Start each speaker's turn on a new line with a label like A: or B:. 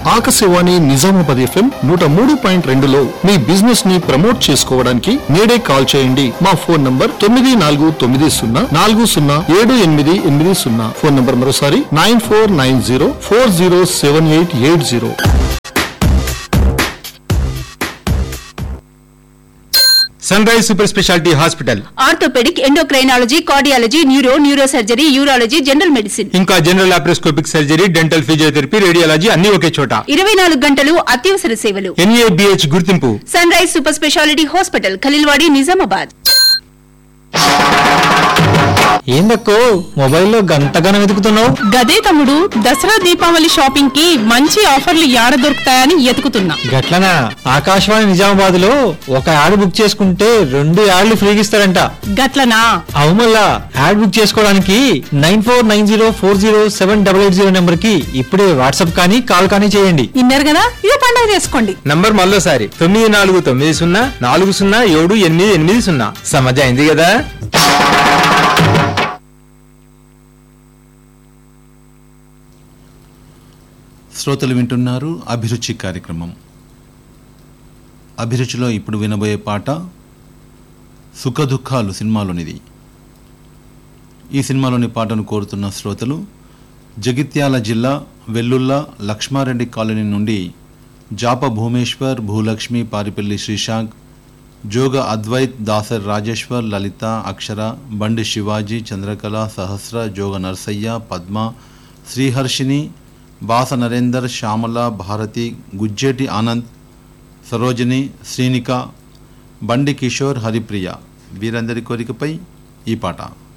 A: Akashvani Nizamabad FM నూట మూడు point రెండులో మీ బిజినెస్ ని ప్రమోట్ చేసుకోవడానికి నేడే కాల్ చేయండి మా ఫోన్ నంబర్ తొమ్మిది నాలుగు తొమ్మిది సున్నా నాలుగు సున్నా ఏడు ఎనిమిది ఎనిమిది సున్నా ఫోన్ నంబర్ మరోసారి nine four nine zero four zero seven eight eight zero
B: Sunrise super speciality hospital
C: orthopaedic endocrinology cardiology neuro neuro surgery urology general medicine
B: ఇంకా general laparoscopic surgery dental physiotherapy radiology అన్ని ఒకే చోట
C: ఇరవై నాలుగు గంటలు అత్యవసర సేవలు
B: ఎన్ఏబిహెచ్ గుర్తింపు
C: Sunrise super speciality hospital Khaleelwadi Nizamabad
D: ఏందక్కో మొబైల్లో గంటగానం వెతుకుతున్నావు
E: గదే తమ్ముడు దసరా దీపావళి షాపింగ్ కి మంచి ఆఫర్లు యాడ దొరుకుతాయని ఎతుకుతున్నా
D: గట్లనా ఆకాశవాణి నిజామాబాద్ లో ఒక యాడ్ బుక్ చేసుకుంటే రెండు యాడ్లు ఫ్రీగా ఇస్తారంట
E: గట్లనా
D: అవు మళ్ళా యాడ్ బుక్ చేసుకోవడానికి nine four nine zero four zero seven double eight zero number కి ఇప్పుడే వాట్సాప్ కానీ కాల్ కానీ చేయండి
E: ఇన్నారు కదా ఇదే పండగ చేసుకోండి
B: నంబర్ మళ్ళోసారి తొమ్మిది నాలుగు తొమ్మిది సున్నా నాలుగు సున్నా ఏడు ఎనిమిది ఎనిమిది సున్నా సమజ్ అయింది కదా
F: శ్రోతలు వింటున్నారు అభిరుచి కార్యక్రమం అభిరుచిలో ఇప్పుడు వినబోయే పాట సుఖదుఖాలు సినిమాలోనిది ఈ సినిమాలోని పాటను కోరుతున్న శ్రోతలు జగిత్యాల జిల్లా వెల్లుల్ల లక్ష్మారెడ్డి కాలనీ నుండి జాప భూమేశ్వర్ భూలక్ష్మి పారిపల్లి శ్రీశాంక్ జోగ అద్వైత్ దాసర్ రాజేశ్వర్ లలిత అక్షర బండి శివాజీ చంద్రకళ సహస్ర జోగ నర్సయ్య పద్మ శ్రీహర్షిని బాస నరేందర్ శ్యామల భారతి గుజ్జేటి ఆనంద్ సరోజిని శ్రీనిక బండి కిషోర్ హరిప్రియ వీరందరి కోరికపై ఈ పాట